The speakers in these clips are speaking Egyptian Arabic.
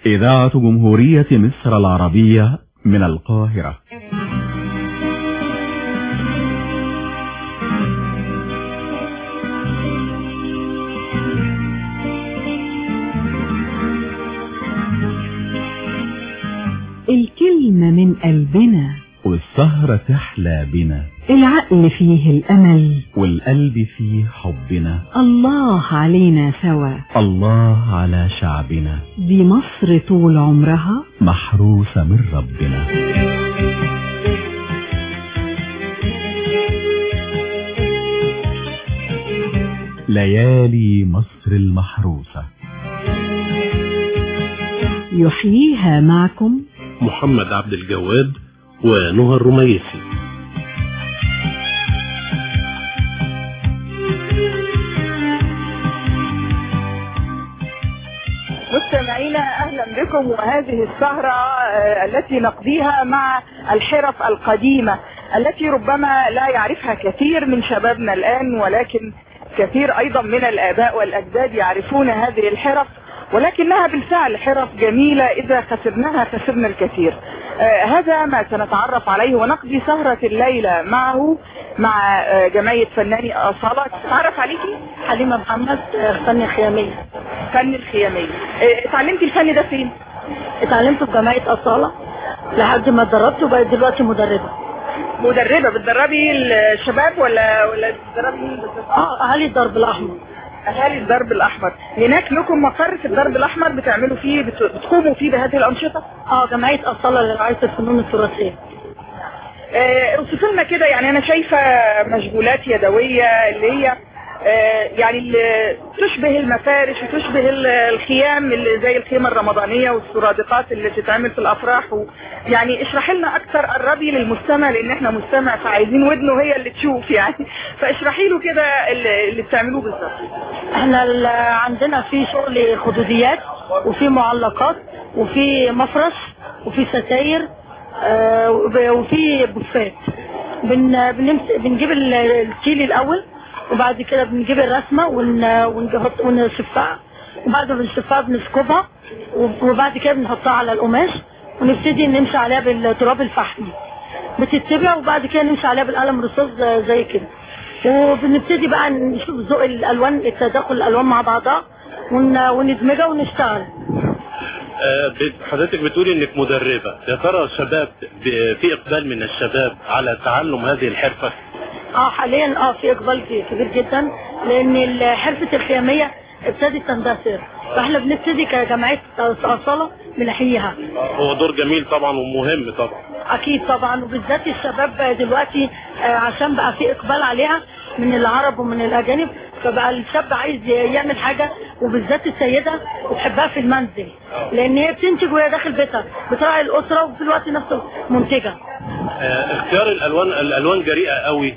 إذاعة جمهورية مصر العربية من القاهرة الكلمة من قلبنا والسهرة تحلى بنا العقل فيه الأمل والقلب فيه حبنا الله علينا سوا الله على شعبنا دي مصر طول عمرها محروسة من ربنا ليالي مصر المحروسة يحييها معكم محمد عبد الجواد ونهى الرميسي مستمعينا اهلا بكم وهذه السهرة آه، التي نقضيها مع الحرف القديمة التي ربما لا يعرفها كثير من شبابنا الان ولكن كثير ايضا من الاباء والاجداد يعرفون هذه الحرف ولكنها بالفعل حرف جميلة اذا خسرناها خسرنا الكثير آه، هذا ما سنتعرف عليه ونقضي سهرة الليلة معه مع آه، جمعية فناني أصالة تعرف عليكي حليمة محمد فن خيامية فن الخيامية آه، اتعلمتي الفن ده فين؟ اتعلمته في جمعية أصالة لحد ما اتدربت وبقيت دلوقتي مدربة مدربة بتدربي الشباب ولا ولا بتدربي مين بالظبط؟ اه اهالي الدرب الأحمر أهالي الدرب الأحمر هناك لكم مقر في الدرب الأحمر بتعملوا فيه بت- بتقوموا فيه بهذه الأنشطة؟ اه جمعية أصالة لرعاية الفنون التراثية آه، اوصف لنا كده يعني انا شايفة مشغولات يدوية اللي هي آه، يعني اللي تشبه المفارش وتشبه ال- الخيام اللي زي الخيمة الرمضانية والسرادقات اللي بتتعمل في الافراح و يعني اشرحي لنا اكتر قربي للمستمع لان احنا مستمع فعايزين ودنه هي اللي تشوف يعني فاشرحي له كده اللي اللي بتعملوه بالظبط احنا ال- عندنا في شغل خدوديات وفي معلقات وفي مفرش وفي ستاير آه، وب- وفي بوفات بن بنمس- بنجيب ال- الكيلي الاول وبعد كده بنجيب الرسمه ون ونحط ونشفها وبعد ما بنشفها بنسكبها وب- وبعد كده بنحطها على القماش ونبتدي نمشي عليها بالتراب الفحمي بتتبع وبعد كده نمشي عليها بالقلم رصاص زي كده وبنبتدي بقى نشوف ذوق الالوان تداخل الالوان مع بعضها ون- وندمجها ونشتغل آه، بت- حضرتك بتقولي انك مدربة يا ترى الشباب ب- في اقبال من الشباب على تعلم هذه الحرفة اه حاليا اه في اقبال كبير جدا لان ال- حرفه الخياميه ابتدت تندثر فاحنا بنبتدي كجمعيه اصاله بنحييها هو دور جميل طبعا ومهم طبعا اكيد طبعا وبالذات الشباب دلوقتي آه، عشان بقى في اقبال عليها من العرب ومن الاجانب فبقى الشاب عايز يعمل حاجه وبالذات السيده بتحبها في المنزل لان هي بتنتج وهي داخل بيتها بتراعي الاسره وفي الوقت نفسه منتجه آه، اختيار الالوان الالوان جريئة قوي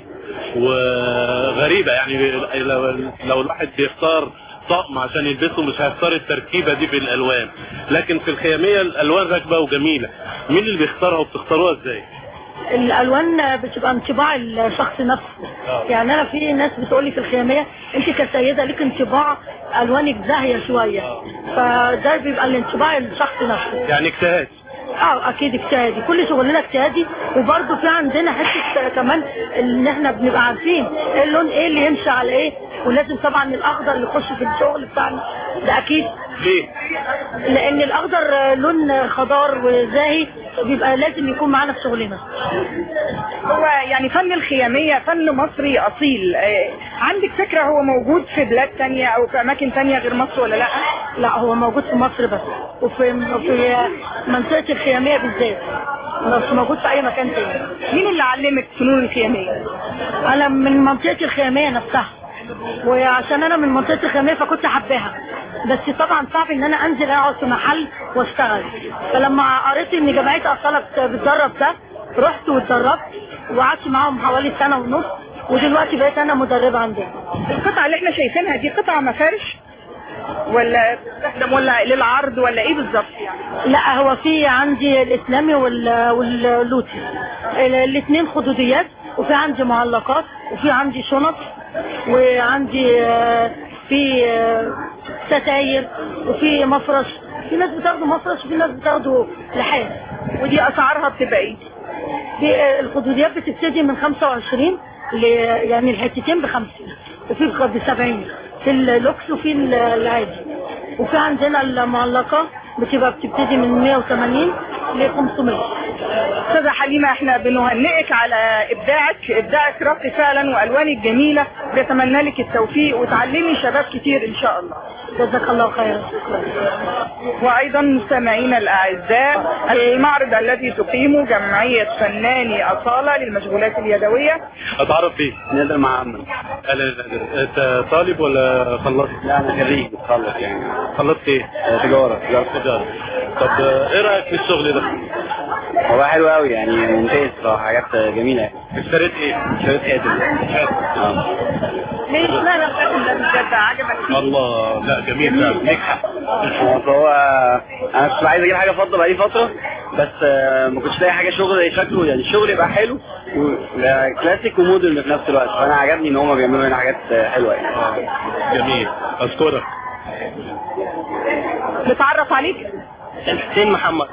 وغريبة يعني لو, لو الواحد بيختار طقم عشان يلبسه مش هيختار التركيبة دي في الالوان لكن في الخيامية الالوان راكبة وجميلة مين اللي بيختارها وبتختاروها ازاي الالوان بتبقى انطباع الشخص نفسه يعني انا في ناس بتقولي في الخياميه انت كسيده ليك انطباع الوانك زاهيه شويه فده بيبقى الانطباع الشخص نفسه يعني اجتهاد اه اكيد اجتهادي كل شغلنا اجتهادي وبرده في عندنا حته كمان ان احنا بنبقى عارفين ايه اللون ايه اللي يمشي على ايه ولازم طبعا الاخضر اللي يخش في الشغل بتاعنا ده اكيد ليه لان الاخضر لون خضار وزاهي بيبقى لازم يكون معانا في شغلنا هو يعني فن الخيامية فن مصري أصيل آه، عندك فكرة هو موجود في بلاد تانية أو في أماكن تانية غير مصر ولا لأ؟ لا هو موجود في مصر بس وفي وفي منطقة الخيامية بالذات مش موجود في أي مكان تاني مين اللي علمك فنون الخيامية؟ أنا من منطقة الخيامية نفسها وعشان أنا من منطقة الخيامية فكنت حباها بس طبعا صعب ان انا انزل اقعد في محل واشتغل فلما قريت ان جمعيه اصاله بتدرب ده رحت واتدربت وقعدت معاهم حوالي سنه ونص ودلوقتي بقيت انا مدربه عندهم القطعة اللي احنا شايفينها دي قطعة مفارش؟ ولا تستخدم ولا للعرض ولا ايه بالظبط يعني؟ لا هو في عندي الاسلامي وال- واللوتي الاثنين خدوديات وفي عندي معلقات وفي عندي شنط وعندي آه، في آه، ستاير وفي مفرش في ناس بتاخده مفرش وفي ناس بتاخده لحاف ودي اسعارها بتبقى ايه في الخدوديات بتبتدي من 25 ل يعني الحتتين ب 50 وفي ب 70 في اللوكس وفي ال- العادي وفي عندنا المعلقة بتبقى بتبتدي من 180 ل 500 استاذه حليمه احنا بنهنئك على ابداعك ابداعك راقي فعلا والوانك جميله بنتمنى لك التوفيق وتعلمي شباب كتير ان شاء الله جزاك الله خيرا وايضا مستمعينا الاعزاء المعرض الذي تقيمه جمعيه فناني اصاله للمشغولات اليدويه اتعرف بيه نقدر مع عمل اهلا أهلا. انت طالب ولا خلصت لا انا خريج بتخلص يعني خلصت ايه آه، تجاره تجاره تجارة طب آه، ايه رايك في الشغل ده هو حلو قوي يعني ممتاز صراحه حاجات جميله يعني اشتريت ايه شويه خاتم اه ليه اشمعنى الخاتم ده بالذات عجبك فيه الله لا جميل فعلا ليك حق هو فهو انا كنت عايز اجيب حاجه فضه بقالي فتره بس آه، ما كنتش لاقي حاجه شغل شكله يعني الشغل يبقى حلو وكلاسيك ومودرن في نفس الوقت فانا عجبني ان هم بيعملوا هنا حاجات آه، حلوه يعني آه، جميل اشكرك نتعرف عليك حسين محمد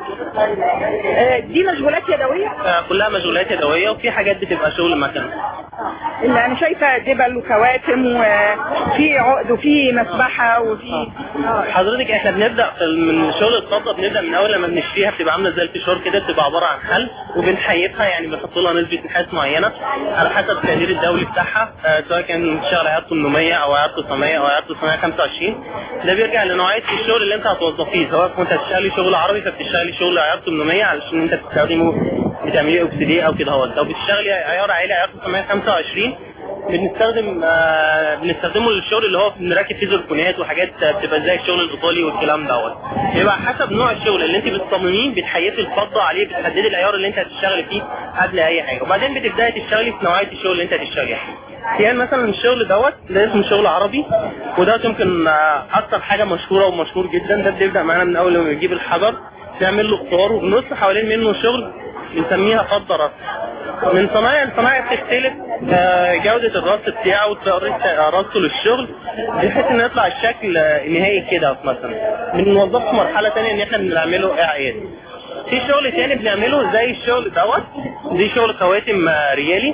آه، دي مشغولات يدويه آه، كلها مشغولات يدويه وفي حاجات بتبقى شغل مكن اللي انا شايفه دبل وخواتم وفي عقد وفي مسبحه وفي حضرتك احنا بنبدا في- من شغل الفضه بنبدا من اول لما بنشتريها بتبقى عامله زي الفشار كده بتبقى عباره عن حل وبنحيفها يعني بنحط لها نسبه نحاس معينه على حسب التقدير الدولي بتاعها آه، سواء كان شغل عيار 800 او عيار 900 او عيار 925 ده بيرجع لنوعيه الشغل اللي انت هتوظفيه سواء كنت هتشتغلي شغل عربي فبتشتغلي شغل عيار 800 علشان انت بتستخدمه بتعمليه اوكسيديه او كده هو لو بتشتغلي عيار عائلي عيار 925 بنستخدم آه بنستخدمه للشغل اللي هو بنركب فيه زركونات وحاجات آه، بتبقى زي الشغل الايطالي والكلام دوت بيبقى حسب نوع الشغل اللي انت بتصمميه بتحيفي الفضه عليه بتحددي العيار اللي انت هتشتغلي فيه قبل اي حاجه وبعدين بتبداي تشتغلي في نوعيه الشغل اللي انت هتشتغليها يعني مثلا الشغل دوت ده اسمه شغل عربي وده يمكن آه، اكتر حاجه مشهوره ومشهور جدا ده بيبدا معانا من اول لما بنجيب الحجر نعمل له قطار وبنرص حوالين منه شغل بنسميها فضه رص من صنايع لصنايع بتختلف آه، جودة الرص بتاعه وطريقة رصه للشغل بحيث ان يطلع الشكل آه، نهائي كده مثلا بنوظفه في مرحلة تانية ان احنا بنعمله اعياد في شغل تاني بنعمله زي الشغل دوت دي شغل خواتم آه، ريالي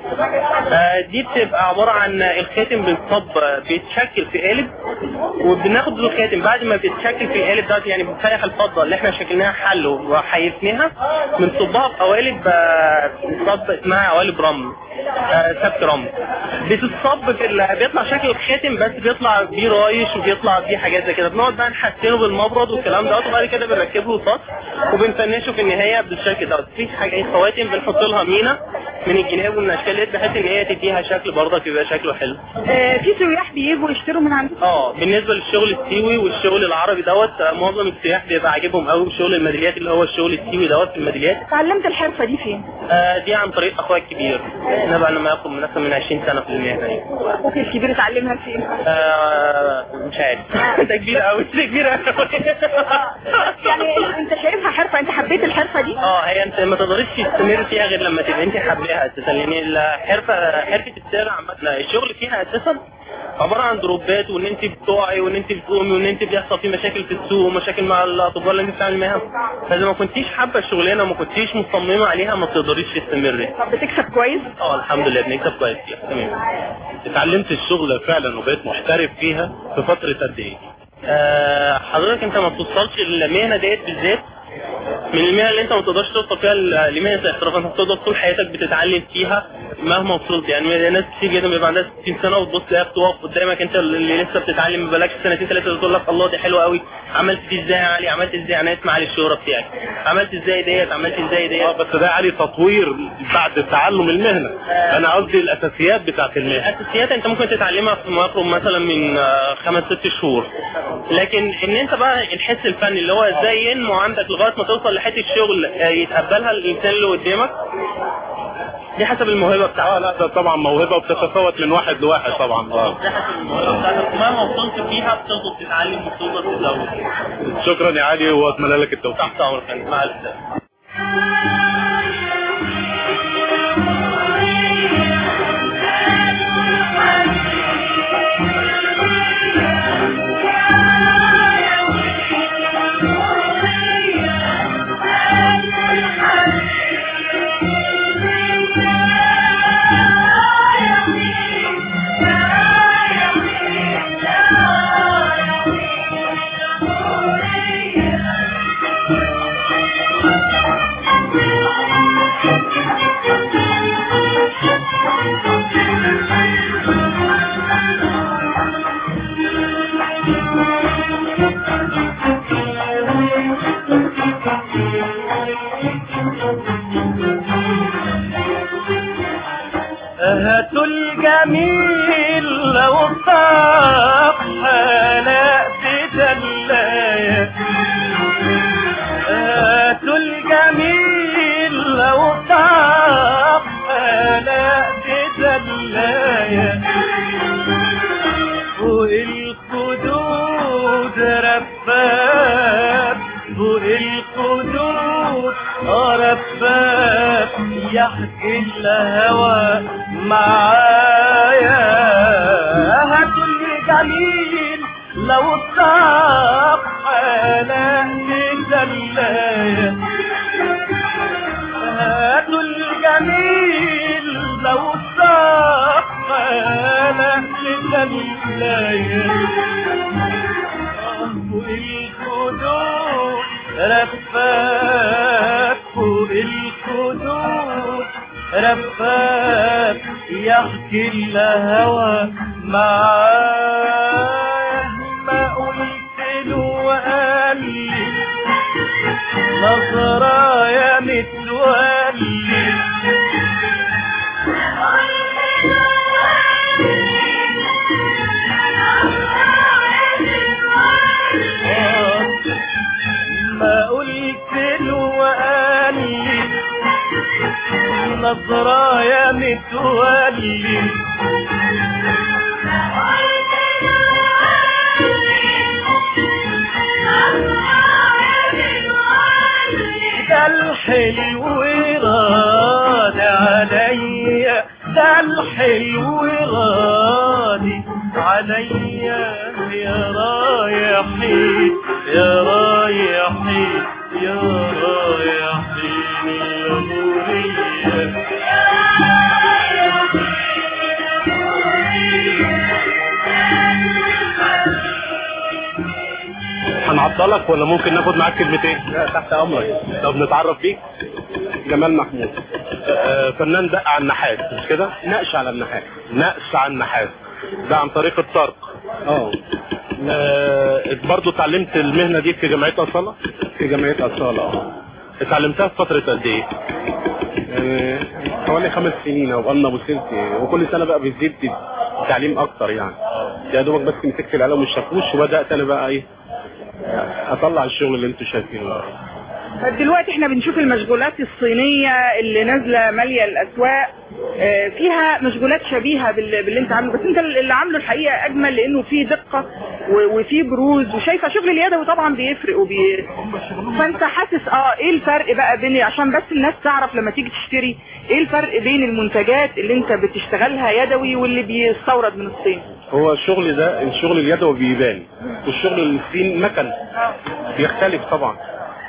آه، دي بتبقى عبارة عن الخاتم بيتصب آه، بيتشكل في قالب وبناخد الخاتم بعد ما بيتشكل في القالب دوت يعني بنسيح الفضة اللي احنا شكلناها حل وحيفناها بنصبها في قوالب آه، بتتصب اسمها قوالب رمل آه، سبت رمل بتتصب في ال- بيطلع شكل الخاتم بس بيطلع بيه رايش وبيطلع بيه حاجات زي كده بنقعد بقى نحسنه بالمبرد والكلام دوت وبعد كده بنركب له سطح وبنفنشه في النهايه بالشكل دوت في حاجات خواتم بنحط لها مينا من الجناب ومن الاشكال ديت بحيث ان هي تديها شكل برضك يبقى شكله حلو آه، في سياح بيجوا يشتروا من عندكم اه بالنسبه للشغل السيوي والشغل العربي دوت آه، معظم السياح بيبقى عاجبهم قوي شغل الميداليات اللي هو الشغل السيوي دوت في الميداليات اتعلمت الحرفه دي فين آه دي عن طريق اخويا الكبير انا بقى لما ياخد من مثلا من 20 سنه في المهنه دي اخوك الكبير اتعلمها فين آه مش عارف ده كبير قوي ده كبير قوي يعني انت شايفها حرفه انت حبيت الحرفه دي اه هي انت ما تقدريش تستمر فيها غير لما تبقى انت حباها اساسا لان الحرفه حرفه السير عامه الشغل فيها اساسا عباره عن دروبات وان انت بتقعي وان انت بتقومي وان انت بيحصل في مشاكل في السوق ومشاكل مع الاطباء اللي انت بتتعامل معاهم فاذا ما كنتيش حابه الشغلانه وما كنتيش مصممه عليها ما تقدريش تستمري طب بتكسب كويس اه الحمد لله بنكسب كويس فيها تمام اتعلمت الشغل فعلا وبقيت محترف فيها في فترة قد ايه؟ آه، حضرتك انت ما بتوصلش للمهنه ديت بالذات من المهن اللي انت ما تقدرش توصل فيها ل- لمهنه الاحتراف انت بتفضل طول حياتك بتتعلم فيها مهما وصلت يعني ناس كتير جدا بيبقى عندها 60 سنه وتبص تلاقيها بتقف قدامك انت اللي لسه بتتعلم ما بقالكش سنتين ثلاثه تقول لك الله دي حلوه قوي عملت دي ازاي يا علي عملت ازاي انا اسمع علي الشهره بتاعك عملت ازاي ديت عملت ازاي ديت اه بس ده علي تطوير بعد تعلم المهنة انا قصدي الاساسيات بتاعت المهنة الاساسيات انت ممكن تتعلمها في مقرب مثلا من آه، خمس ست شهور لكن ان انت بقى الحس الفني اللي هو ازاي ينمو عندك لغايه ما توصل لحته شغل آه، يتقبلها الانسان اللي قدامك دي حسب الموهبه اه بتاعتك لا ده طبعا موهبة وبتتفاوت من واحد لواحد طبعا اه دي حسب الموهبه بتاعتك مهما وصلت فيها بتفضل تتعلم وتفضل تزود شكرا يا علي واتمنى لك التوفيق تحت امرك يا فندم. مع السلامه Thank you. هاتوا الجميل لو طاق حلاق بدلايا هاتوا الجميل لو طاق حلاق بدلايا فوق الخدود رفاف فوق الخدود رفاف يحكي الهوى معايا هاتوا الجميل لو طاق حالة دلايا هاتوا الجميل لو طاق حالة دلايا فوق الخدود رفاف فوق الخدود رفاف يحكي الهوى معاه ما قلت له وقال لي نظرة يا متولي ما قلت له وقال لي نظرة يا متولي ده الحلو راد عليا ده الحلو راد عليا يا رايحين يا رايحين يا رايحين يا مريم هنعطلك ولا ممكن ناخد معاك كلمتين؟ لا تحت امرك طب نتعرف بيك جمال محمود آه، فنان دق على النحاس مش كده؟ نقش على النحاس نقش على النحاس ده عن طريق الطرق اه آه، برضو اتعلمت المهنة دي في جمعية أصالة في جمعية أصالة اه اتعلمتها في فترة قد ايه؟ يعني حوالي خمس سنين او بقالنا وصلت وكل سنة بقى بتزيد التعليم اكتر يعني يا دوبك بس مسكت القلم والشاكوش وبدأت انا بقى ايه اطلع الشغل اللي انتوا شايفينه ده. فدلوقتي احنا بنشوف المشغولات الصينية اللي نازلة مالية الاسواق آه، فيها مشغولات شبيهة بال- باللي انت عامله بس انت اللي عامله الحقيقة اجمل لانه فيه دقة و- وفيه بروز وشايفة شغل اليدوي طبعا بيفرق وبي... فانت حاسس اه ايه الفرق بقى بين عشان بس الناس تعرف لما تيجي تشتري ايه الفرق بين المنتجات اللي انت بتشتغلها يدوي واللي بيستورد من الصين هو الشغل ده الشغل اليدوي بيبان والشغل الصين مكن بيختلف طبعا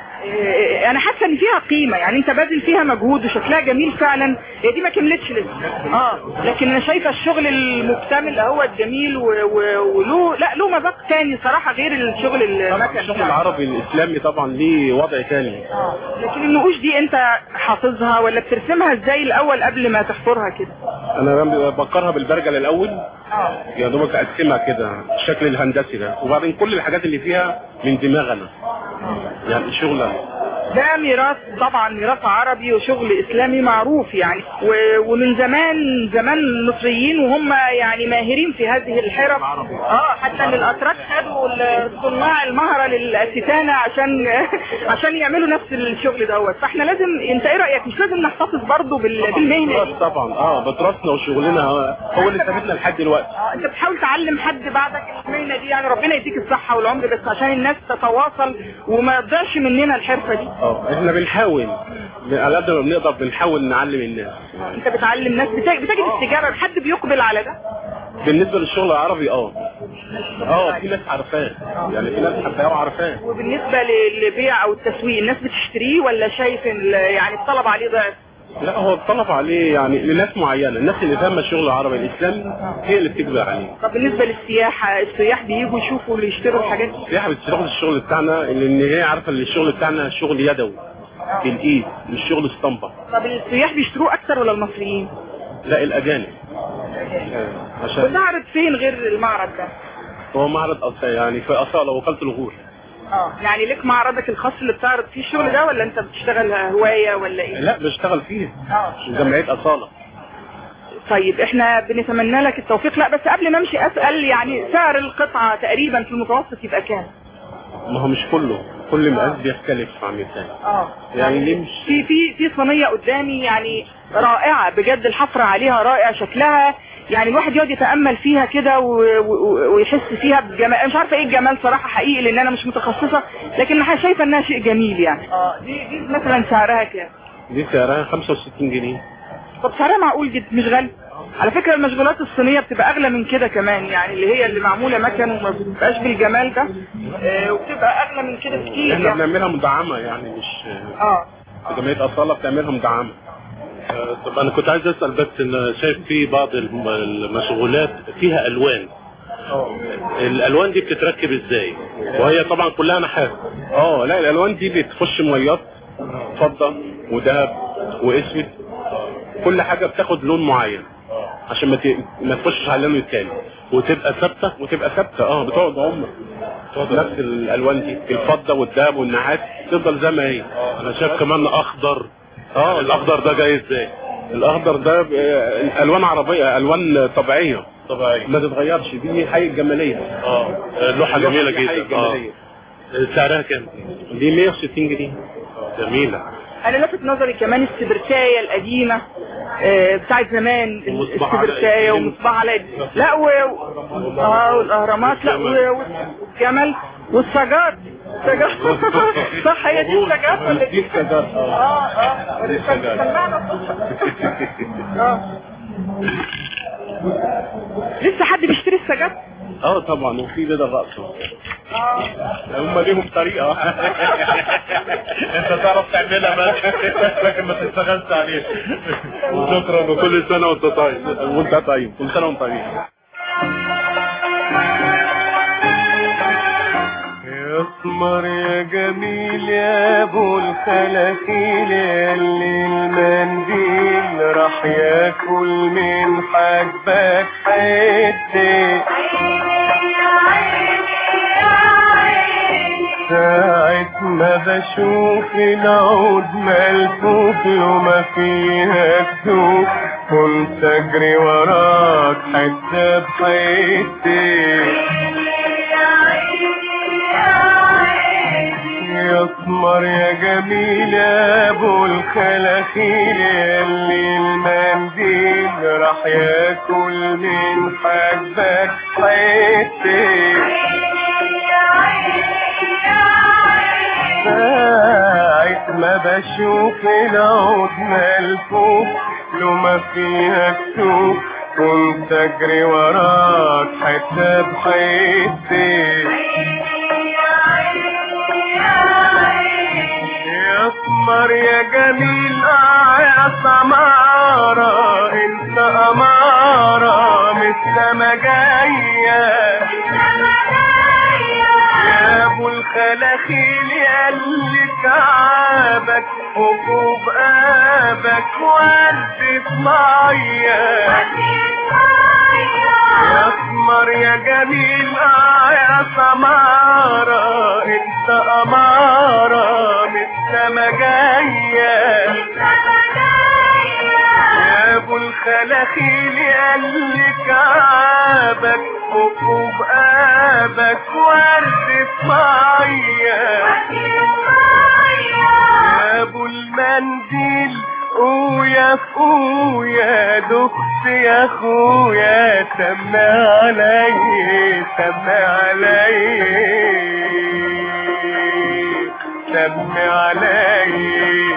إيه، انا حاسه ان فيها قيمه يعني انت باذل فيها مجهود وشكلها جميل فعلا هي دي ما كملتش لسه اه لكن انا شايفه الشغل المكتمل اهو الجميل و- و- وله لا له مذاق تاني صراحه غير الشغل المكن الشغل بتاعنا. العربي الاسلامي طبعا ليه وضع تاني لكن النقوش دي انت حافظها ولا بترسمها ازاي الاول قبل ما تحفرها كده انا بفكرها بالبرجل الاول اه يا دوبك اقسمها كده الشكل الهندسي ده وبعدين كل الحاجات اللي فيها من دماغنا يعني شغل ده ميراث طبعا ميراث عربي وشغل اسلامي معروف يعني و- ومن زمان زمان المصريين وهم يعني ماهرين في هذه الحرف اه حتى ان الاتراك خدوا صناع المهره للستانه عشان عشان يعملوا نفس الشغل دوت فاحنا لازم انت ايه رايك مش لازم نحتفظ برضه بال- بالمهنه دي بتراث طبعا اه بتراثنا وشغلنا هو اللي سابتنا لحد دلوقتي آه، انت بتحاول تعلم حد بعدك المهنه دي يعني ربنا يديك الصحه والعمر بس عشان الناس تتواصل وما يضيعش مننا الحرفه دي اه احنا بنحاول على قد ما بنقدر بنحاول نعلم الناس انت بتعلم ناس بتجد, بتجد استجابه حد بيقبل على ده بالنسبه للشغل العربي اه اه في ناس عارفاه يعني في ناس حباه وعارفاه وبالنسبه للبيع او التسويق الناس بتشتريه ولا شايف ال- يعني الطلب عليه ضعف لا هو الطلب عليه يعني لناس معينه الناس اللي فاهمه الشغل العربي الاسلامي هي اللي بتجبر عليه طب بالنسبه للسياحه السياح بييجوا يشوفوا اللي يشتروا الحاجات دي السياحه بتاخد الشغل بتاعنا لان هي عارفه ان الشغل بتاعنا شغل يدوي بالايد مش شغل اسطمبه طب السياح بيشتروه اكتر ولا المصريين لا الاجانب آه، عشان بتعرض فين غير المعرض ده هو معرض أص- يعني في اصاله وكاله الغور اه يعني لك معرضك الخاص اللي بتعرض فيه الشغل ده ولا انت بتشتغل هوايه ولا ايه؟ لا بشتغل فيه اه جمعيه اصاله طيب احنا بنتمنى لك التوفيق لا بس قبل ما امشي اسال يعني سعر القطعه تقريبا في المتوسط يبقى كام؟ ما هو مش كله كل مقاس بيختلف عن الثاني اه يعني ليه مش في في في صينيه قدامي يعني رائعه بجد الحفر عليها رائع شكلها يعني الواحد يقعد يتامل فيها كده و- و- ويحس فيها بجمال مش عارفه ايه الجمال صراحه حقيقي لان انا مش متخصصه لكن انا شايفه انها شيء جميل يعني اه دي دي مثلا سعرها كام؟ دي سعرها 65 جنيه طب سعرها معقول جدا مش غالي على فكرة المشغولات الصينية بتبقى أغلى من كده كمان يعني اللي هي اللي معمولة مكن وما بتبقاش بالجمال ده آه وبتبقى أغلى من كده كتير احنا يعني بنعملها مدعمه يعني مش اه جمعيه اصاله بتعملها مدعمه آه، طب انا كنت عايز اسال بس ان شايف في بعض الم- المشغولات فيها الوان الالوان دي بتتركب ازاي وهي طبعا كلها نحاس اه لا الالوان دي بتخش ميات فضه وذهب واسود كل حاجه بتاخد لون معين عشان ما ت- ما تخشش على اللون التاني وتبقى ثابته وتبقى ثابته اه بتقعد عمر تقعد نفس الالوان دي الفضه والذهب والنحاس تفضل زي ما هي انا شايف كمان اخضر اه الاخضر ده جاي ازاي الاخضر ده ب- آه، الوان عربيه الوان طبيعيه طبيعيه ما تتغيرش دي حي الجماليه اه لوحه جميله دي حي جدا اه الجمالية. سعرها كام دي 160 جنيه جميله أنا لفت نظري كمان السبرتاية القديمة آه بتاعت زمان ومصباح علاء السبرتاية الدين. ومصباح علاء الدين. لا و... اه والاهرامات لا و- والجمل والسجاد سجاد صح هي دي السجاد ولا دي السجاد اه اه اه دي السجاد. سمعنا اه لسه حد بيشتري السجاد اه طبعا وفي بدل رقص اه هم ليهم طريقة انت تعرف تعملها بس لكن ما تشتغلش عليها وشكرا وكل سنة وانت طيب وانت طيب كل سنة وانت طيب يا اسمر يا جميل يا ابو الخلاخيل يا اللي المنديل راح ياكل من حاجبك حته ساعة ما بشوف العود ملفوف له ما فيها كتوب كنت اجري وراك حتة بحتة يا اسمر يا جميل يا ابو الخلاخيل يا اللي المنديل راح ياكل من حاجبك حته ساعة ما بشوف العود ملفوف لو ما فيها كتوب كنت اجري وراك حتة بحتة يا اسمر يا جميل اه يا سمارة انت امارة من السما جاية يا ابو الخلاخيل يا اللي كعبك وفوق ابك ورد في ميه يا اسمر يا جميل اه يا سمارة انت امارة من السما جاية يا ابو الخلاخيل يا اللي كعبك وفوق ابك ورد في ميه يا ابو المنديل قويا قويا دخت يا اخويا سمع علي سمع علي سمع علي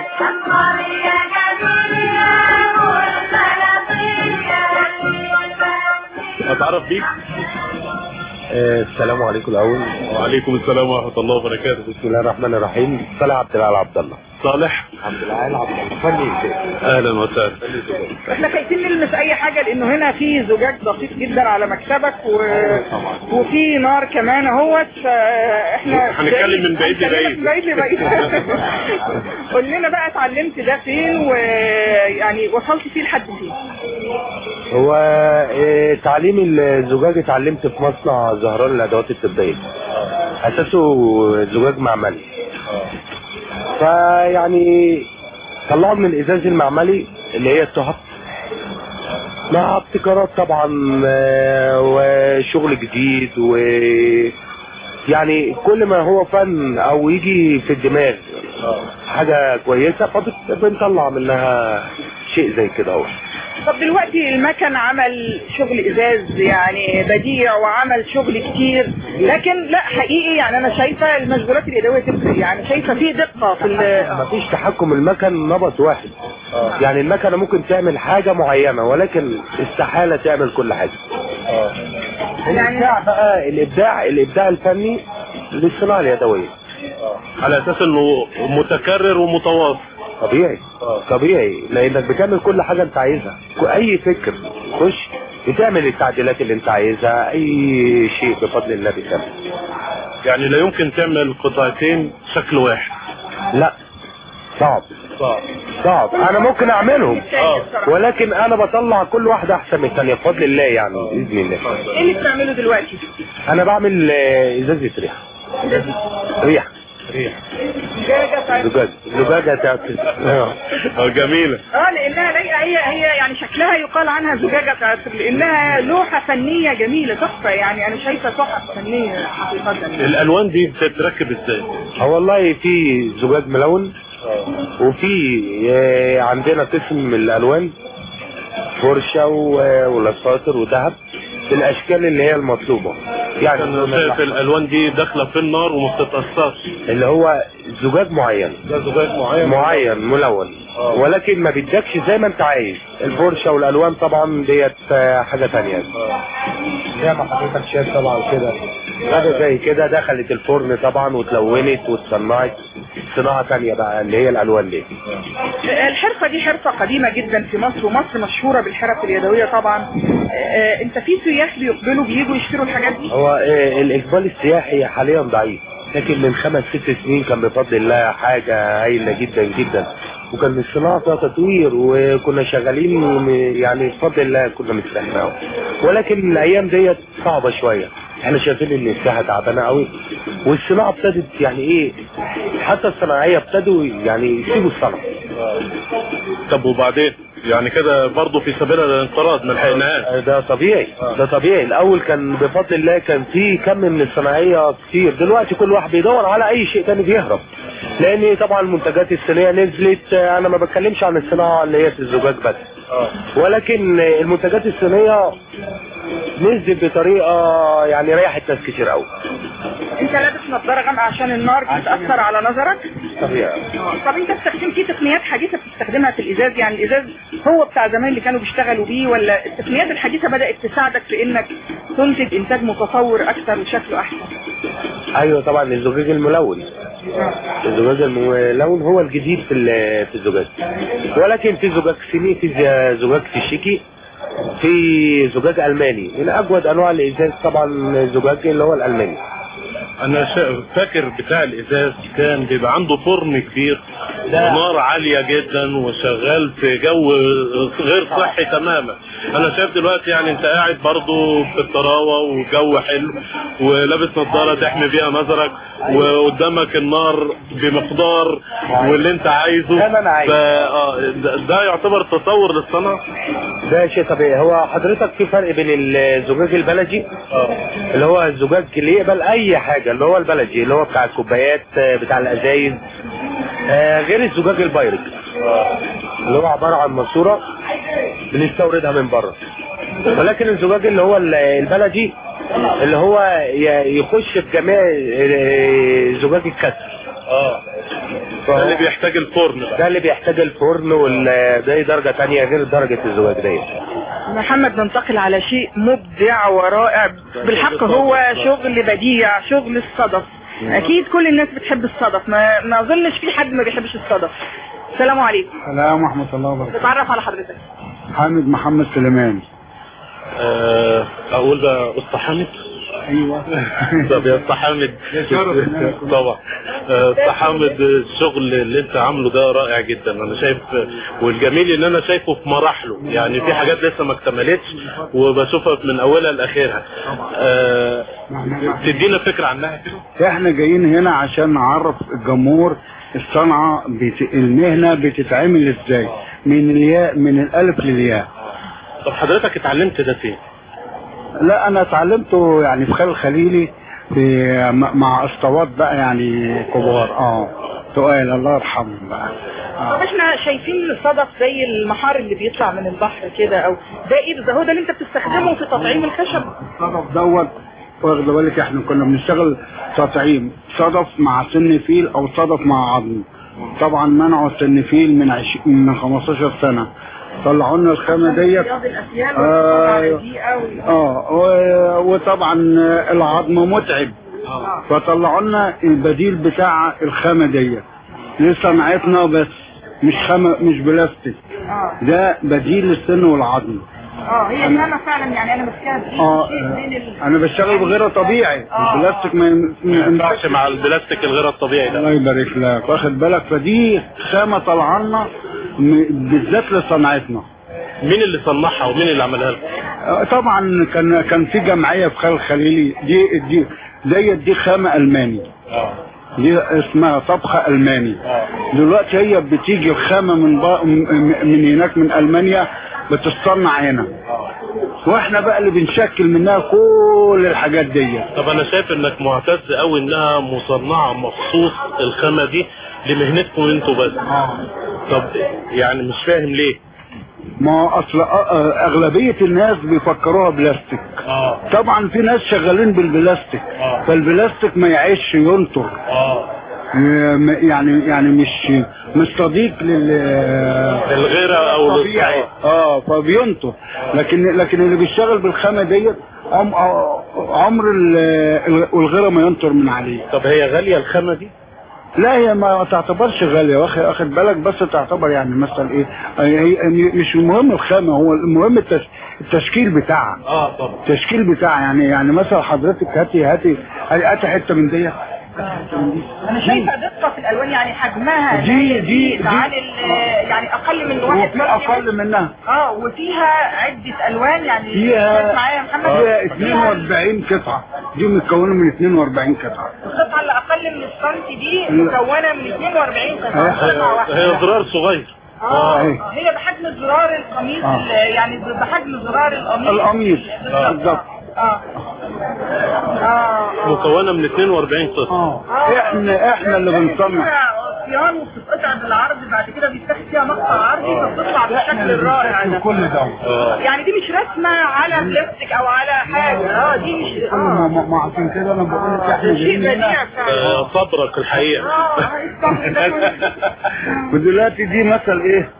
اتعرف بيك السلام عليكم الاول وعليكم السلام ورحمة الله وبركاته بسم الله الرحمن الرحيم صالح عبد العال عبد الله صالح عبد العال عبد الله فني اهلا وسهلا احنا خايفين نلمس اي حاجة لانه هنا في زجاج دقيق جدا على مكتبك و... وفي نار كمان اهوت فاحنا هنتكلم من بعيد هنتكلم لبعيد. من بعيد لبعيد قول لنا بقى اتعلمت ده فين ويعني وصلت فيه لحد فين هو آه، تعليم الزجاج اتعلمت في مصنع زهران الادوات الطبيه اساسه زجاج معملي فيعني طلعوا من الازاز المعملي اللي هي التحف مع ابتكارات طبعا آه، وشغل جديد و يعني كل ما هو فن او يجي في الدماغ حاجه كويسه فبنطلع منها شيء زي كده اهو طب دلوقتي المكن عمل شغل ازاز يعني بديع وعمل شغل كتير لكن لا حقيقي يعني انا شايفه المشغولات اليدويه تفرق يعني شايفه في دقه في ال- مفيش تحكم المكن نبض واحد يعني المكنه ممكن تعمل حاجه معينه ولكن استحاله تعمل كل حاجه الابداع بقى الابداع الابداع الفني للصناعه اليدويه على اساس انه متكرر ومتواصل طبيعي طبيعي لانك بتعمل كل حاجه انت عايزها اي فكر خش بتعمل التعديلات اللي انت عايزها اي شيء بفضل الله بتعمل يعني لا يمكن تعمل قطعتين شكل واحد لا صعب صعب صعب انا ممكن اعملهم اه ولكن انا بطلع كل واحده احسن من الثانيه بفضل الله يعني باذن الله ايه اللي بتعمله دلوقتي؟ انا بعمل آه، ازازه ريحه ريحه ريح زجاجة بتاعت- زجاج زجاجه بتاعت آه. اه جميلة اه لانها لايقه هي هي يعني شكلها يقال عنها زجاجه بتاعت لانها لوحه فنيه جميله تحفه يعني انا شايفه تحف فنيه حقيقه الالوان دي بتتركب ازاي اه والله في زجاج ملون وفي آه، عندنا قسم من الالوان فرشه و- ولساتر وذهب بالاشكال اللي هي المطلوبه يعني انا شايف الالوان دي داخله في النار وما بتتاثرش اللي هو زجاج معين ده زجاج معين معين ملون آه. ولكن ما بيدكش زي ما انت عايز الفرشه والالوان طبعا ديت آه، حاجه تانية زي ما حضرتك شايف طبعا كده حاجه زي كده دخلت الفرن طبعا وتلونت واتصنعت صناعه تانية بقى اللي هي الالوان دي الحرفه دي حرفه قديمه جدا في مصر ومصر مشهوره بالحرف اليدويه طبعا آه، انت في سياح بيقبلوا بيجوا يشتروا الحاجات دي هو آه، الاقبال السياحي حاليا ضعيف لكن من خمس ست سنين كان بفضل الله حاجه هايله جدا جدا وكان الصناعه فيها تطوير وكنا شغالين وم- يعني بفضل الله كنا مستحيين قوي ولكن الايام ديت صعبه شويه احنا شايفين ان الساحه تعبانه قوي والصناعه ابتدت يعني ايه حتى الصناعيه ابتدوا يعني يسيبوا الصنعه طب وبعدين يعني كده برضه في سبيل الانقراض ما لحقناهاش ده طبيعي ده طبيعي الاول كان بفضل الله كان في كم من الصناعيه كتير دلوقتي كل واحد بيدور على اي شيء تاني بيهرب لان طبعا المنتجات الصينيه نزلت انا ما بتكلمش عن الصناعه اللي هي في الزجاج بس ولكن المنتجات الصينيه نزلت بطريقه يعني ريحت ناس كتير قوي انت لابس نظاره غامقه عشان النار بتاثر على نظرك طبيعي طب انت استخدمت في تقنيات حديثه بتستخدمها في الازاز يعني الازاز هو بتاع زمان اللي كانوا بيشتغلوا بيه ولا التقنيات الحديثه بدات تساعدك في انك تنتج انتاج متطور اكثر وشكله احسن ايوه طبعا الزجاج الملون الزجاج الملون هو الجديد في ال- في الزجاج ولكن في زجاج صيني في ز- زجاج فيشيكي في زجاج الماني من اجود انواع الازاز طبعا الزجاج اللي هو الالماني انا شا... فاكر بتاع الازاز كان بيبقى عنده فرن كبير ونار عالية جدا وشغال في جو غير صحي تماما انا شايف دلوقتي يعني انت قاعد برضه في الطراوة وجو حلو ولابس نظارة تحمي بيها نظرك وقدامك النار بمقدار واللي انت عايزه زي ما أنا عايز. ف... آه، ده- ده يعتبر تطور للصنعة ده شيء طبيعي هو حضرتك في فرق بين الزجاج البلدي اللي هو الزجاج اللي يقبل اي حاجه اللي هو البلدي اللي هو بتاع الكوبايات آه، بتاع الازايز آه، غير الزجاج البايركس اللي هو عباره عن ماسوره بنستوردها من بره ولكن الزجاج اللي هو ال- البلدي اللي هو ي- يخش في جميع آه، زجاج الكسر اه ده اللي بيحتاج الفرن بقى ده اللي بيحتاج الفرن وده درجه تانية غير درجه الزجاج ديت محمد ننتقل على شيء مبدع ورائع بالحق هو شغل بديع شغل الصدف اكيد كل الناس بتحب الصدف ما ما اظنش في حد ما بيحبش الصدف السلام عليكم السلام ورحمة الله وبركاته نتعرف على حضرتك حامد محمد سليمان آه، اقول بقى اسطى حامد ايوه طب يا استاذ حامد طبعا آه، استاذ حامد الشغل اللي انت عامله ده رائع جدا انا شايف والجميل ان انا شايفه في مراحله يعني في حاجات لسه ما اكتملتش وبشوفها من اولها لاخرها آه، تدينا فكره عنها كده احنا جايين هنا عشان نعرف الجمهور الصنعة بت... المهنة بتتعمل ازاي من الياء من الالف للياء طب حضرتك اتعلمت ده فين؟ لا انا اتعلمته يعني في خال خليلي في م- مع اسطوات بقى يعني كبار اه تقال الله يرحمهم بقى طب احنا شايفين الصدف زي المحار اللي بيطلع من البحر كده او ده ايه ده هو ده اللي انت بتستخدمه في تطعيم الخشب الصدف دوت واخد بالك احنا كنا بنشتغل تطعيم صدف مع سن فيل او صدف مع عظم طبعا منعوا السن فيل من عش... من 15 سنة طلعوا لنا الخامة ديت رياض الاسيال آه، والدقيقة وال- اه و- وطبعا العظم متعب فطلعوا لنا البديل بتاع الخامة ديت لصناعتنا بس مش خامة مش بلاستيك اه ده بديل للسن والعظم اه هي النعمة فعلا يعني انا ماسكاها بايدي اه شيء بين ال... انا بشتغل بغير طبيعي آه. البلاستيك ما ين- ما ما ينفعش مع البلاستيك الغير الطبيعي ده الله يبارك لك واخد بالك فدي خامة طالعه لنا م- بالذات لصناعتنا مين اللي صنعها ومين اللي عملها لكم؟ آه، طبعا كان كان في جمعيه في خال خليلي دي دي ديت دي خامه الماني اه دي اسمها طبخه الماني دلوقتي هي بتيجي الخامه من با... م- م- من هناك من المانيا بتصنع هنا واحنا بقى اللي بنشكل منها كل الحاجات ديت طب انا شايف انك معتز قوي انها مصنعه مخصوص الخامه دي لمهنتكم انتوا بس طب يعني مش فاهم ليه ما هو اصل أ- أ- اغلبيه الناس بيفكروها بلاستيك اه طبعا في ناس شغالين بالبلاستيك آه. فالبلاستيك ما يعيش ينطر اه م- يعني يعني مش مش صديق لل للغيرة او طبيعي للصعاب. اه فبينطر لكن لكن اللي بيشتغل بالخامه ديت عم عمر ال- ال- الغيره ما ينطر من عليه طب هي غاليه الخامه دي لا هي ما تعتبرش غاليه واخد واخد بالك بس تعتبر يعني مثلا ايه هي هي مش المهم الخامه هو المهم التش التشكيل بتاعها اه طبعا التشكيل بتاعها يعني يعني مثلا حضرتك هاتي هاتي هاتي حته من ديت انا شايفه دقة في الالوان يعني حجمها دي- لا دي- يزيد دي- عن ال- يعني اقل من واحد وفي اقل منها اه وفيها عدة الوان يعني فيها معايا يا محمد فيها 42 قطعه دي متكونه من 42 قطعه القطعة اللي اقل من السنتي دي لا. مكونة من 42 قطعة هي- قطعة واحدة هي زرار صغير اه أهي. هي بحجم زرار القميص آه. ال- يعني بحجم زرار القميص القميص بالظبط. بالظبط اه اه مكونه من 42 قطعه اه احنا احنا اللي بنصنع فيها صيان وبتتقطع بالعرض بعد كده بيفتح فيها مقطع عرضي فبتطلع بالشكل الرائع ده كل ده اه يعني دي مش رسمة على بلاستيك او على حاجة اه دي مش ما اه ما- ما عشان كده انا بقول لك احنا ده شيء جايين هنا بديع فعلا آه، صبرك الحقيقه اه الصبر ده كله. ودلوقتي دي مثل ايه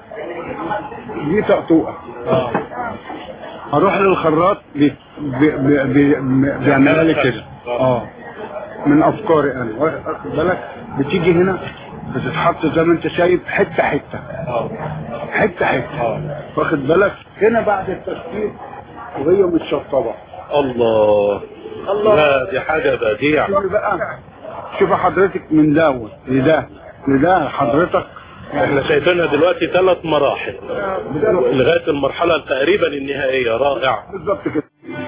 دي طقطوقه اه هروح للخراط بي- بي- بي- بي- بيعملها لي كده اه من افكاري انا واخد بالك بتيجي هنا بتتحط زي ما انت شايف حته حته اه حته حته واخد بالك هنا بعد التشكيل وهي متشطبه الله لا دي حاجه بديعه شوفي بقى شوف حضرتك من دوت لده لده حضرتك احنا شايفينها دلوقتي ثلاث مراحل لغايه المرحله تقريبا النهائيه رائعه بالظبط كده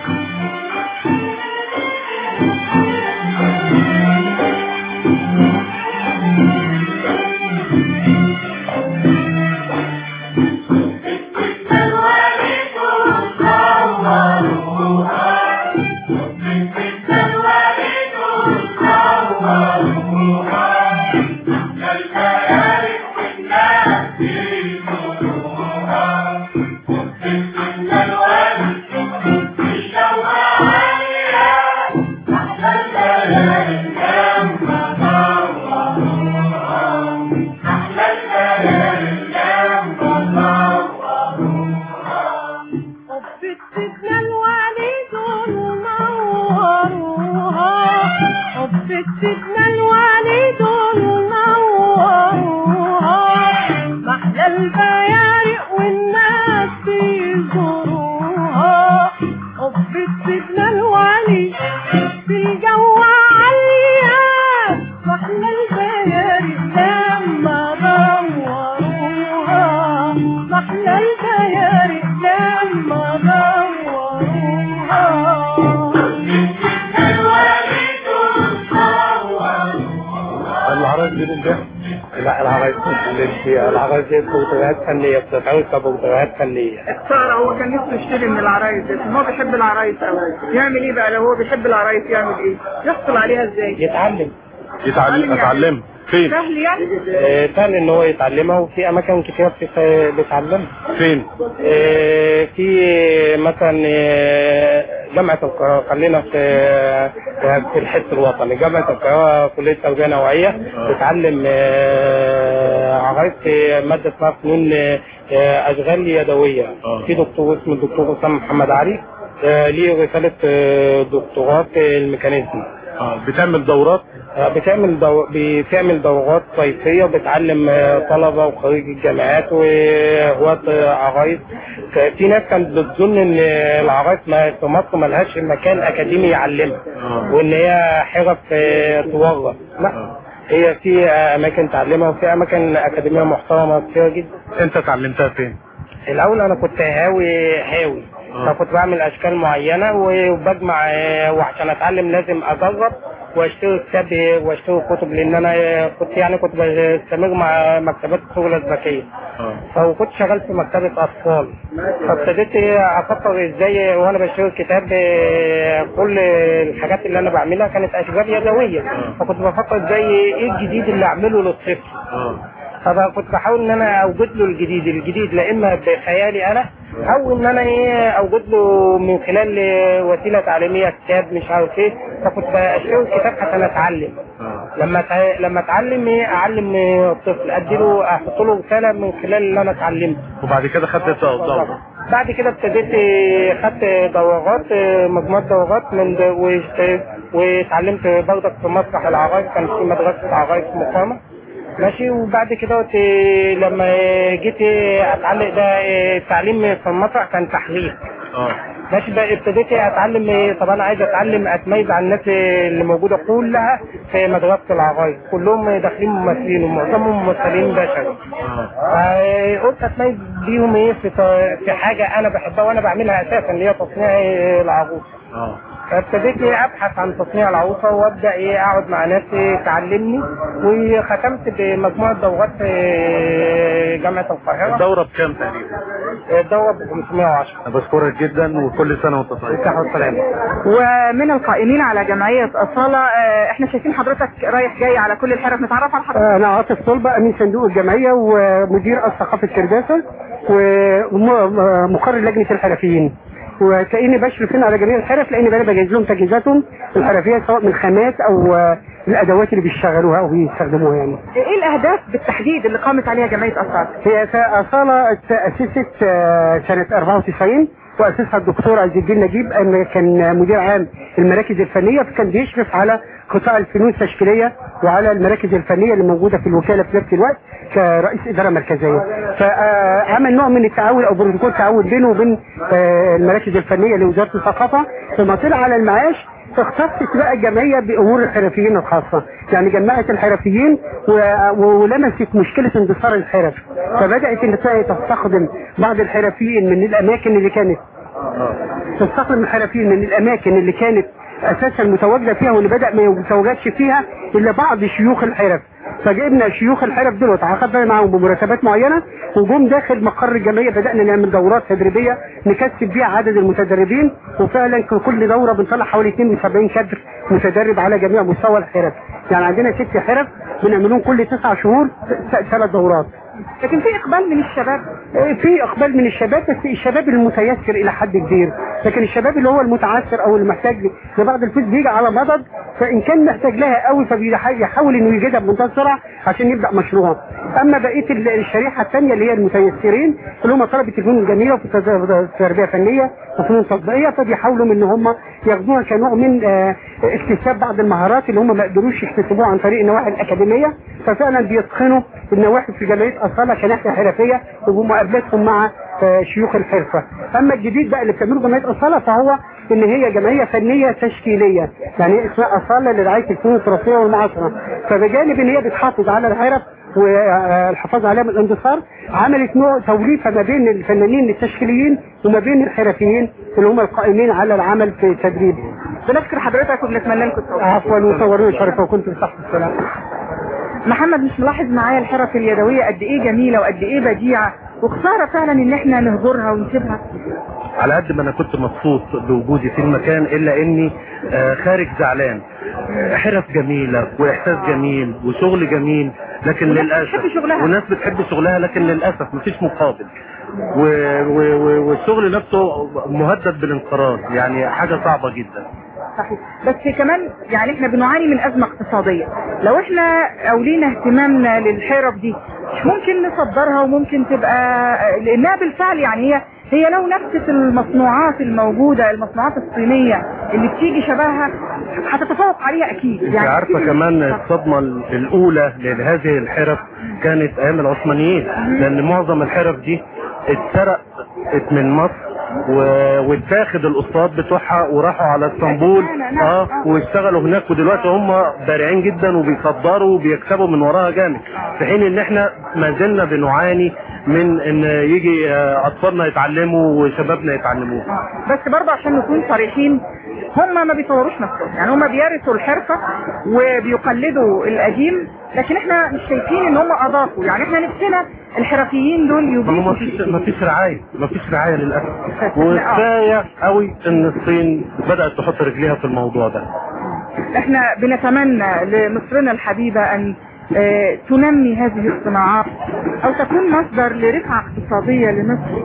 حبك سيدنا الوالد ونوروها حبك سيدنا الوالد ونوروها محلى البيارق والناس بيزوروها حبك سيدنا الوالد لا العرايس مش العرايس دي بطولات فنيه بتتعمل كبطولات فنيه سارة هو كان نفسه يشتري من العرايس بس هو بيحب العرايس قوي يعمل ايه بقى لو هو بيحب العرايس يعمل ايه يحصل عليها ازاي يتعلم يتعلم اتعلم فين سهل يعني آه، سهل ان هو يتعلمها وفي اماكن كتير بتت- بتعلمها فين آه، في مثلا آه، جامعة القاهرة خلينا في في الحس الوطني جامعة القاهرة كلية تربية نوعية بتعلم آه، عرايس في مادة اسمها فنون آه، أشغال يدوية في دكتور اسمه الدكتور أسامة محمد علي آه، ليه رسالة آه، دكتوراه في الميكانيزم اه بتعمل دورات آه، بتعمل دو... بتعمل دورات صيفية وبتعلم آه، طلبة وخريج الجامعات وهواة آه، عرايس ك- في ناس كانت بتظن ان العرايس ما في مصر ملهاش مكان اكاديمي يعلمها وان هي حرف آه، تورث لا هي في آه، اماكن تعلمها وفي اماكن اكاديمية محترمة كتير جدا انت اتعلمتها فين الاول انا كنت هاوي هاوي فكنت بعمل اشكال معينه وبجمع آه، وعشان اتعلم لازم اجرب واشتري كتاب واشتري كتب لان انا آه، كنت يعني كنت بستمر مع مكتبات الشغل الذكيه فكنت شغال في مكتبة أطفال فابتديت أفكر إزاي وأنا بشتري الكتاب آه، كل الحاجات اللي أنا بعملها كانت أشغال يدوية فكنت بفكر إزاي إيه الجديد اللي أعمله للطفل فكنت بحاول ان انا اوجد له الجديد الجديد لا اما بخيالي انا او ان انا ايه اوجد له من خلال وسيله تعليميه كتاب مش عارف ايه فكنت بشتري الكتاب عشان اتعلم لما تع- لما اتعلم ايه اعلم الطفل اديله احط له رساله من خلال اللي انا اتعلمته وبعد كده خدت دوره بعد كده ابتديت خدت دورات مجموعة دورات من د- واشت- واتعلمت برضك في مسرح العرايس كان في مدرسة عرايس مقامة ماشي وبعد كده وت- لما جيت اتعلم ده التعليم في المسرح كان تحريك اه ماشي بقى ابتديت اتعلم طب انا عايز اتعلم اتميز عن الناس اللي موجوده كلها في مدرسه العرايس كلهم داخلين ممثلين ومعظمهم ممثلين بشري فقلت اتميز بيهم ايه في ط- في حاجه انا بحبها وانا بعملها اساسا اللي هي تصنيع العروس اه فابتديت إيه ابحث عن تصنيع العروسه وابدا ايه اقعد مع ناس إيه تعلمني وختمت بمجموعه دورات في جامعه القاهره الدوره بكام تقريبا الدوره ب 510 انا بشكرك جدا وكل سنه وانت طيب صحه وسلامه ومن القائمين على جمعية أصالة آه، احنا شايفين حضرتك رايح جاي على كل الحرف نتعرف على حضرتك أنا عاطف طلبة أمين صندوق الجمعية ومدير الثقافة كرداسة ومقرر لجنة الحرفيين وتلاقيني بشرف هنا على جميع الحرف لأن أنا بجهز لهم تجهيزاتهم الحرفية سواء من خامات أو آه، الأدوات اللي بيشتغلوها أو بيستخدموها يعني ايه الأهداف بالتحديد اللي قامت عليها جمعية أصالة؟ هي أصالة تأسست آه، سنة 94 وأسسها الدكتور عز الدين نجيب أن كان مدير عام المراكز الفنية فكان بيشرف على قطاع الفنون التشكيلية وعلى المراكز الفنية اللي موجودة في الوكالة في نفس الوقت كرئيس إدارة مركزية فعمل نوع من التعاون أو بروتوكول تعاون بينه وبين آه، المراكز الفنية لوزارة الثقافة فما طلع على المعاش اختصت بقى الجمعية بأمور الحرفيين الخاصة يعني جمعت الحرفيين و- ولمست مشكلة اندثار الحرف فبدأت ان تستخدم بعض الحرفيين من الأماكن اللي كانت تستخدم الحرفيين من الأماكن اللي كانت أساسا متواجدة فيها واللي بدأ ما يتواجدش فيها إلا بعض شيوخ الحرف فجبنا شيوخ الحرف دول وتعاقدنا معاهم بمرتبات معينة وجم داخل مقر الجمعية بدأنا نعمل دورات تدريبية نكسب بيها عدد المتدربين وفعلا ك- كل دورة بنطلع حوالي 72 كادر متدرب على جميع مستوى الحرف يعني عندنا ست حرف بنعملهم كل تسع شهور ثلاث دورات لكن في إقبال من الشباب في اقبال من الشباب بس الشباب المتيسر الى حد كبير لكن الشباب اللي هو المتعثر او اللي محتاج لبعض الفلوس بيجي على مضض فان كان محتاج لها قوي فبيحاول انه يجدها بمنتهى السرعه عشان يبدا مشروعه اما بقيه ال- الشريحه الثانيه اللي هي المتيسرين اللي هم طلبه الفنون الجميله وفي التد- تربيه فنيه وفنون تطبيقيه فبيحاولوا ان هم ياخدوها كنوع من آه، اكتساب بعض المهارات اللي هم ما قدروش يكتسبوها عن طريق النواحي الاكاديميه ففعلا بيتقنوا النواحي في جمعيه اصاله كناحيه حرفيه ومقابلتهم مع آه، شيوخ الحرفه اما الجديد بقى اللي بتعمله جمعيه اصاله فهو ان هي جمعيه فنيه تشكيليه يعني اسمها اصاله لرعايه الفنون التراثيه والمعاصره فبجانب ان هي بتحافظ على الحرف والحفاظ عليها من الاندثار عملت نوع توليفه ما بين الفنانين التشكيليين وما بين الحرفيين اللي هم القائمين على العمل في التدريب بنشكر حضرتك وبنتمنى لكم التوفيق عفوا وصوروني شرفه وكنتم تحت السلام محمد مش ملاحظ معايا الحرف اليدويه قد ايه جميله وقد ايه بديعه وخساره فعلا ان احنا نهجرها ونسيبها على قد ما انا كنت مبسوط بوجودي في المكان الا اني آه، خارج زعلان آه، حرف جميله واحساس جميل وشغل جميل لكن وناس للاسف بتحب شغلها. وناس بتحب شغلها لكن للاسف مفيش مقابل و... و... و... والشغل نفسه مهدد بالانقراض يعني حاجه صعبه جدا صحيح بس كمان يعني احنا بنعاني من ازمه اقتصاديه لو احنا اولينا اهتمامنا للحرف دي مش ممكن نصدرها وممكن تبقى لانها بالفعل يعني هي هي لو نفس المصنوعات الموجوده المصنوعات الصينيه اللي بتيجي شبهها هتتفوق عليها اكيد انت عارفه كمان الصدمه الاولى لهذه الحرف كانت ايام العثمانيين لان معظم الحرف دي اتسرقت من مصر و- واتاخد الاسطاد بتوعها وراحوا على اسطنبول اه واشتغلوا هناك ودلوقتي هم بارعين جدا وبيصدروا وبيكسبوا من وراها جامد في حين ان احنا ما زلنا بنعاني من ان يجي آه، اطفالنا يتعلموا وشبابنا يتعلموا بس برضه عشان نكون صريحين هم ما بيطوروش نفسهم يعني هم بيرثوا الحرفة وبيقلدوا القديم لكن احنا مش شايفين ان هم اضافوا يعني احنا نفسنا الحرفيين دول ما هو يضيفوا ما فيش ما فيش رعايه ما فيش رعايه للاسف وكفايه قوي ان الصين بدات تحط رجليها في الموضوع ده احنا بنتمنى لمصرنا الحبيبة ان آه، تنمي هذه الصناعات او تكون مصدر لرفعة اقتصادية لمصر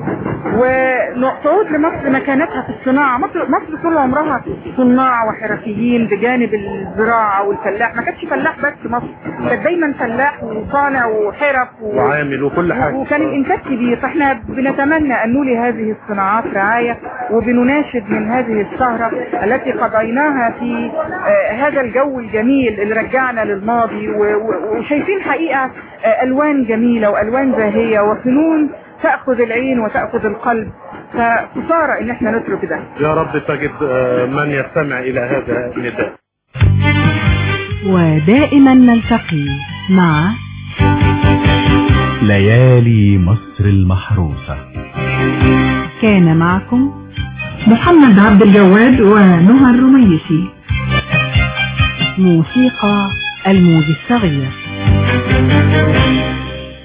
وتعود لمصر مكانتها في الصناعة مصر, مصر طول عمرها صناع وحرفيين بجانب الزراعة والفلاح ما كانتش فلاح بس مصر كانت دايما فلاح وصانع وحرف و... وعامل وكل حاجه وكان الانتاج كبير فاحنا بنتمنى ان نولي هذه الصناعات رعايه وبنناشد من هذه السهره التي قضيناها في آه، هذا الجو الجميل اللي رجعنا للماضي و- و- وشايفين حقيقه آه، الوان جميله والوان زاهيه وفنون تاخذ العين وتاخذ القلب فخساره ان احنا نترك ده يا رب تجد آه، من يستمع الى هذا النداء ودائما نلتقي مع ليالي مصر المحروسة كان معكم محمد عبد الجواد ونهى الرميسي موسيقى الموج الصغير